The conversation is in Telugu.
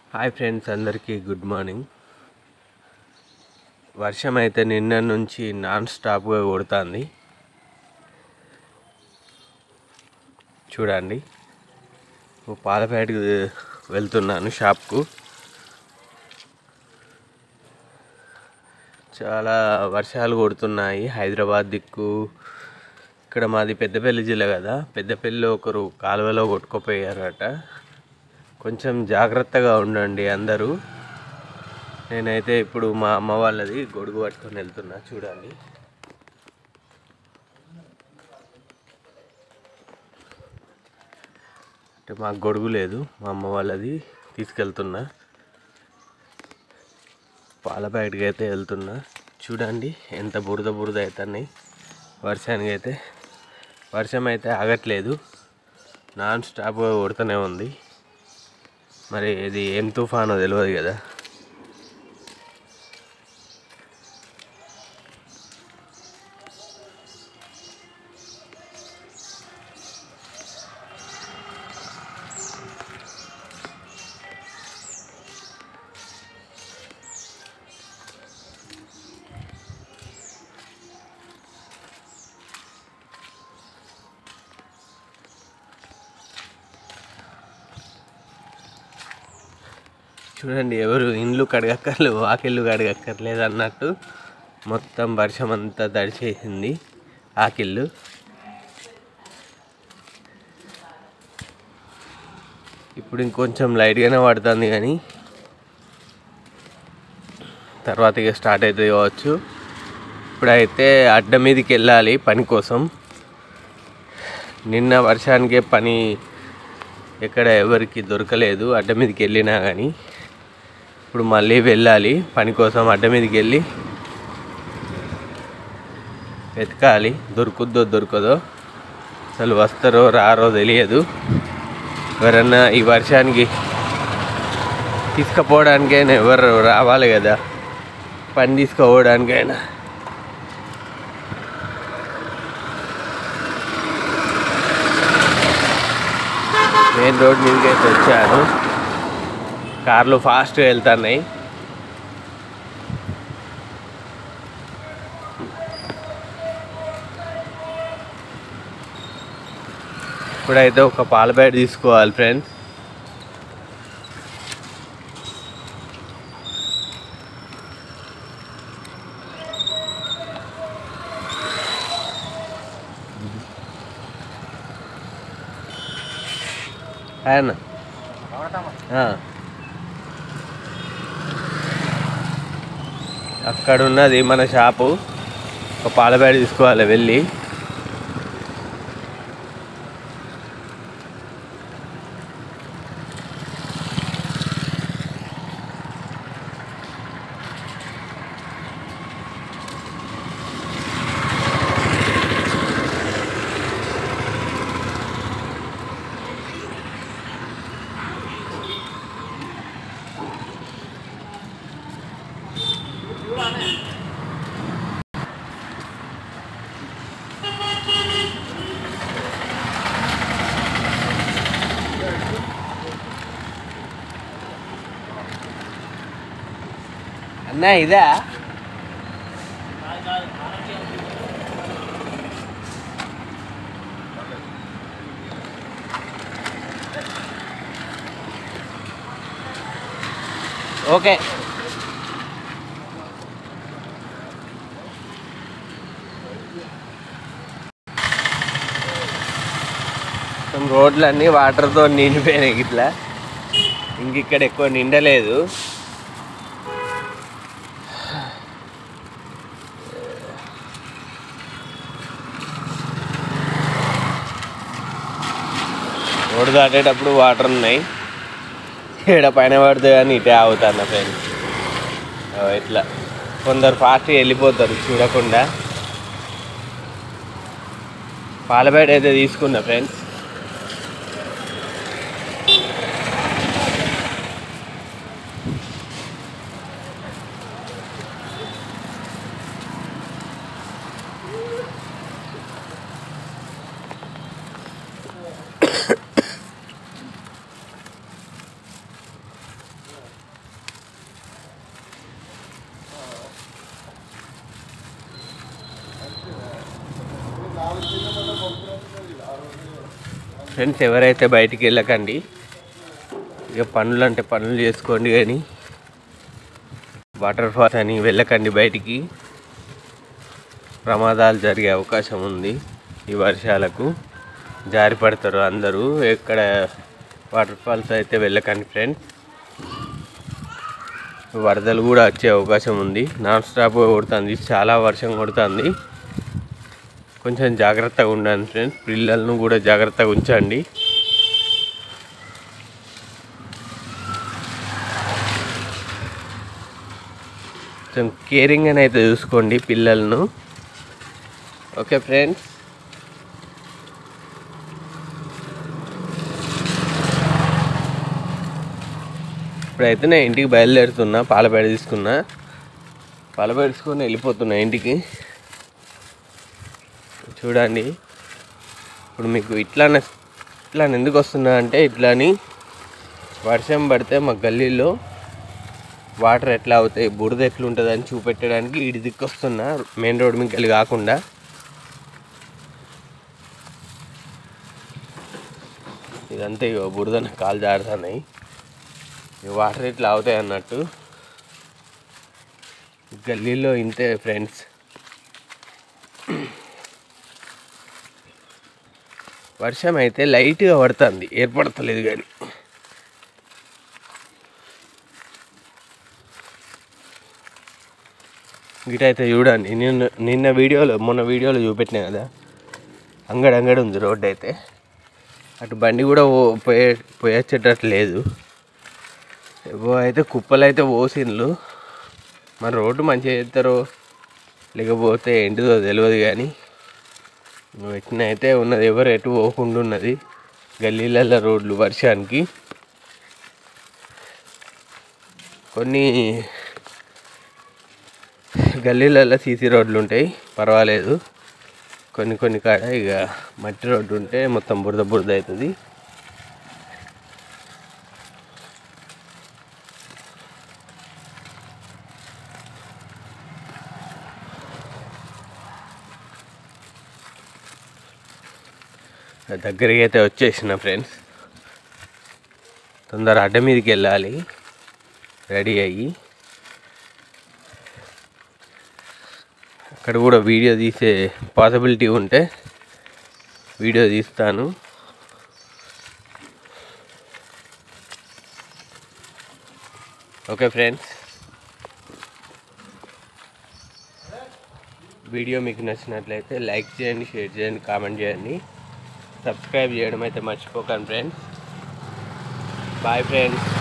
హాయ్ ఫ్రెండ్స్ అందరికీ గుడ్ మార్నింగ్ వర్షం అయితే నిన్న నుంచి నాన్ స్టాప్గా కొడుతుంది చూడండి ఓ పాలపేటకి వెళ్తున్నాను షాప్కు చాలా వర్షాలు కొడుతున్నాయి హైదరాబాద్ దిక్కు ఇక్కడ మాది పెద్దపల్లి జిల్లా కదా పెద్దపల్లిలో ఒకరు కాలువలో కొట్టుకుపోయారట కొంచెం జాగ్రత్తగా ఉండండి అందరూ నేనైతే ఇప్పుడు మా అమ్మ వాళ్ళది గొడుగు పట్టుకొని వెళ్తున్నా చూడండి అంటే మాకు గొడుగు లేదు మా అమ్మ వాళ్ళది తీసుకెళ్తున్నా పాల ప్యాకెట్కి అయితే వెళ్తున్నా చూడండి ఎంత బురద బురద అవుతున్నాయి వర్షానికి అయితే వర్షం అయితే ఆగట్లేదు నాన్ స్టాప్గా కొడుతూనే ఉంది మరి ఇది ఏం తుఫానో తెలియదు కదా చూడండి ఎవరు ఇండ్లు కడగక్కర్లేదు వాకిళ్ళు కడగక్కర్లేదు అన్నట్టు మొత్తం వర్షం అంతా తడిచేసింది ఆకిళ్ళు ఇప్పుడు ఇంకొంచెం లైట్గానే పడుతుంది కానీ తర్వాత ఇక స్టార్ట్ అవుతుంది కావచ్చు ఇప్పుడైతే అడ్డ మీదకి వెళ్ళాలి పని కోసం నిన్న వర్షానికే పని ఎక్కడ ఎవరికి దొరకలేదు అడ్డ మీదకి వెళ్ళినా కానీ ఇప్పుడు మళ్ళీ వెళ్ళాలి పని కోసం అడ్డ మీదకి వెళ్ళి వెతకాలి దొరుకుద్దో దొరకదో అసలు వస్తారో రారో తెలియదు ఎవరన్నా ఈ వర్షానికి తీసుకుపోవడానికైనా ఎవరు రావాలి కదా పని తీసుకుపోవడానికైనా మెయిన్ రోడ్ మీదకి అయితే వచ్చాను కార్లు ఫాస్ట్గా వెళ్తున్నాయి ఇప్పుడైతే ఒక పాల ప్యాకెట్ తీసుకోవాలి ఫ్రెండ్స్ ఆయన అక్కడ ఉన్నది మన షాపు ఒక పాల ప్యాకెట్ తీసుకోవాలి వెళ్ళి అన్న ఇదా ఓకే మొత్తం రోడ్లన్నీ వాటర్తో నిండిపోయినాయి ఇట్లా ఇంక ఇక్కడ ఎక్కువ నిండలేదు రోడ్డు దాటేటప్పుడు వాటర్ ఉన్నాయి ఇక్కడ పైన పడితే కానీ ఇటే ఆగుతాను ఫ్రెండ్స్ ఇట్లా కొందరు ఫాస్ట్గా వెళ్ళిపోతారు చూడకుండా పాలపేట అయితే తీసుకున్నా ఫ్రెండ్స్ ఫ్రెండ్స్ ఎవరైతే బయటికి వెళ్ళకండి ఇక పనులు అంటే పనులు చేసుకోండి కానీ వాటర్ ఫాల్స్ అని వెళ్ళకండి బయటికి ప్రమాదాలు జరిగే అవకాశం ఉంది ఈ వర్షాలకు జారి పడతారు అందరూ ఎక్కడ వాటర్ ఫాల్స్ అయితే వెళ్ళకండి ఫ్రెండ్స్ వరదలు కూడా వచ్చే అవకాశం ఉంది నాన్ స్టాప్గా కొడుతుంది చాలా వర్షం కొడుతుంది కొంచెం జాగ్రత్తగా ఉండండి ఫ్రెండ్స్ పిల్లలను కూడా జాగ్రత్తగా ఉంచండి కొంచెం కేరింగ్ అని అయితే చూసుకోండి పిల్లలను ఓకే ఫ్రెండ్స్ ఇప్పుడైతే నేను ఇంటికి బయలుదేరుతున్నా పాలపేడ తీసుకున్నా పాలపేడ తీసుకొని వెళ్ళిపోతున్నా ఇంటికి చూడండి ఇప్పుడు మీకు ఇట్లానే ఇట్లా ఎందుకు వస్తున్నా అంటే ఇట్లాని వర్షం పడితే మా గల్లీలో వాటర్ ఎట్లా అవుతాయి బురద ఎట్లుంటుంది అని చూపెట్టడానికి ఇటు దిక్కు వస్తున్నా మెయిన్ రోడ్ మీకు వెళ్ళి కాకుండా ఇదంతా ఇక బురద నాకు కాలు జారుతున్నాయి ఈ వాటర్ ఇట్లా అవుతాయి అన్నట్టు గల్లీలో ఇంతే ఫ్రెండ్స్ వర్షం అయితే లైట్గా పడుతుంది ఏర్పడతలేదు కానీ గిటైతే చూడండి నిన్న నిన్న వీడియోలో మొన్న వీడియోలో చూపెట్టినా కదా అంగడి అంగడి ఉంది రోడ్డు అయితే అటు బండి కూడా పో- పోయే పోయొచ్చేటట్టు లేదు ఏవో అయితే కుప్పలు అయితే పోసిండ్లు మరి రోడ్డు మంచిగా చేస్తారో లేకపోతే ఏంటిదో తెలియదు కానీ పెట్టిన అయితే ఉన్నది ఎవరు ఎటు పోకుండా ఉన్నది గల్లీలలో రోడ్లు వర్షానికి కొన్ని గల్లీలలో సీసీ రోడ్లు ఉంటాయి పర్వాలేదు కొన్ని కొన్ని కాడ ఇక మట్టి రోడ్డు ఉంటే మొత్తం బురద బురద అవుతుంది దగ్గరికి అయితే వచ్చేసిన ఫ్రెండ్స్ తొందర అడ్డ మీదకి వెళ్ళాలి రెడీ అయ్యి అక్కడ కూడా వీడియో తీసే పాసిబిలిటీ ఉంటే వీడియో తీస్తాను ఓకే ఫ్రెండ్స్ వీడియో మీకు నచ్చినట్లయితే లైక్ చేయండి షేర్ చేయండి కామెంట్ చేయండి సబ్స్క్రైబ్ చేయడం అయితే మర్చిపోకండి ఫ్రెండ్స్ బాయ్ ఫ్రెండ్స్